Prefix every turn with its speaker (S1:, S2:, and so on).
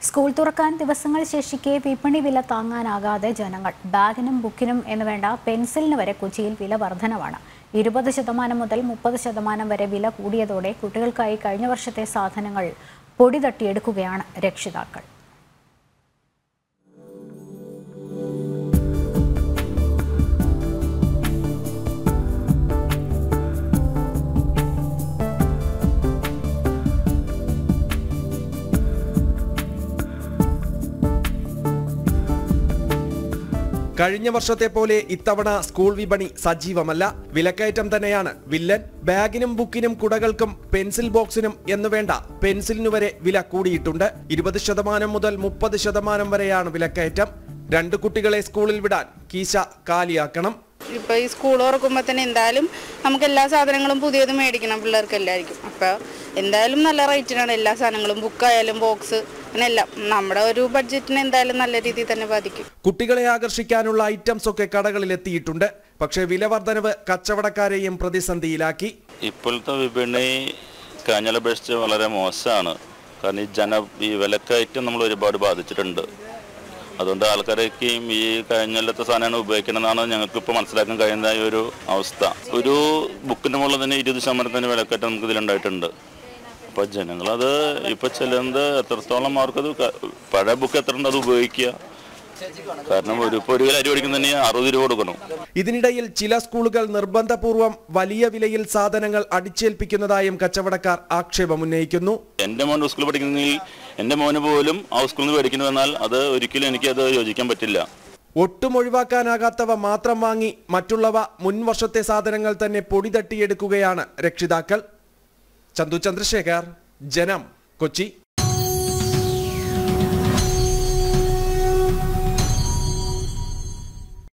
S1: school തുറക്കാൻ ദിവസങ്ങൾ ശേഷിക്കെ വിപണി വില താങ്ങാനാകാതെ ജനങ്ങൾ ബാഗിനും ബുക്കിനും എന്ന് വേണ്ട പെൻസിലിന് വരെ കൊച്ചിയിൽ വില വർധനവാണ് ഇരുപത് ശതമാനം മുതൽ മുപ്പത് ശതമാനം വരെ വില കൂടിയതോടെ കുട്ടികൾക്കായി കഴിഞ്ഞ വർഷത്തെ സാധനങ്ങൾ പൊടി തട്ടിയെടുക്കുകയാണ് രക്ഷിതാക്കൾ
S2: കഴിഞ്ഞ വർഷത്തെ പോലെ ഇത്തവണ സ്കൂൾ വിപണി സജീവമല്ല വിലക്കയറ്റം തന്നെയാണ് വില്ലൻ ബാഗിനും ബുക്കിനും കുടകൾക്കും പെൻസിൽ ബോക്സിനും എന്നു വേണ്ട പെൻസിലിനു വരെ വില കൂടിയിട്ടുണ്ട് ഇരുപത് ശതമാനം മുതൽ മുപ്പത് ശതമാനം വരെയാണ് വിലക്കയറ്റം രണ്ട് കുട്ടികളെ സ്കൂളിൽ വിടാൻ കീശ കാലിയാക്കണം
S3: ഇപ്പൊ ഈ സ്കൂൾ തുറക്കുമ്പോൾ തന്നെ എന്തായാലും നമുക്ക് എല്ലാ സാധനങ്ങളും പുതിയത് മേടിക്കണം പിള്ളേർക്ക് എല്ലാവർക്കും അപ്പോൾ എന്തായാലും നല്ല റേറ്റിനാണ് എല്ലാ സാധനങ്ങളും ബുക്കായാലും ബോക്സ് അങ്ങനെ എല്ലാം നമ്മുടെ ഒരു ബഡ്ജറ്റിനെ എന്തായാലും നല്ല രീതിയിൽ തന്നെ ബാധിക്കും
S2: കുട്ടികളെ ആകർഷിക്കാനുള്ള ഐറ്റംസ് ഒക്കെ കടകളിൽ എത്തിയിട്ടുണ്ട് പക്ഷേ വില വർധനവ് കച്ചവടക്കാരെയും പ്രതിസന്ധിയിലാക്കി
S4: ഇപ്പോഴത്തെ വിപണി കഴിഞ്ഞാൽ അപേക്ഷിച്ച് വളരെ മോശമാണ് കാരണം ഈ ജന ഈ വിലക്കയറ്റം നമ്മൾ ഒരുപാട് ബാധിച്ചിട്ടുണ്ട് അതുകൊണ്ട് ആൾക്കാരൊക്കെയും ഈ കഴിഞ്ഞല്ലത്തെ സാധനമാണ് ഉപയോഗിക്കണമെന്നാണ് ഞങ്ങൾക്ക് ഇപ്പോൾ മനസ്സിലാക്കാൻ കഴിയുന്ന ഈ ഒരു അവസ്ഥ ഒരു ബുക്കിൻ്റെ മുകളിൽ തന്നെ ഇരുപത് ശതമാനത്തിന് വിലക്കയറ്റം നമുക്ക് ഇതിലുണ്ടായിട്ടുണ്ട് അപ്പോൾ ജനങ്ങളത് ഇപ്പോൾ ചിലത് എത്രത്തോളം അവർക്കത് ക- പഴയ ബുക്ക് എത്ര ഉണ്ട് അത് ഉപയോഗിക്കുക കാരണം ഒരു ഇപ്പോൾ ഒരു കിലോ അരി മേടിക്കുന്ന അറുപത് രൂപ കൊടുക്കണം
S2: ഇതിനിടയിൽ ചില സ്കൂളുകൾ നിർബന്ധപൂർവം വലിയ വിലയിൽ സാധനങ്ങൾ അടിച്ചേൽപ്പിക്കുന്നതായും കച്ചവടക്കാർ ആക്ഷേപമുന്നയിക്കുന്നു
S4: എൻ്റെ മോൻ സ്കൂളിൽ പഠിക്കുന്നെങ്കിൽ എൻ്റെ മോന് പോലും ആ സ്കൂളിൽ നിന്ന് മേടിക്കുന്നു എന്നാൽ അത് ഒരിക്കലും എനിക്കത് യോജിക്കാൻ പറ്റില്ല
S2: ഒട്ടും ഒഴിവാക്കാനാകാത്തവ മാത്രം വാങ്ങി മറ്റുള്ളവ മുൻ വർഷത്തെ സാധനങ്ങൾ തന്നെ പൊടി തട്ടിയെടുക്കുകയാണ് രക്ഷിതാക്കൾ ചന്തു ചന്ദ്രശേഖർ ജനം കൊച്ചി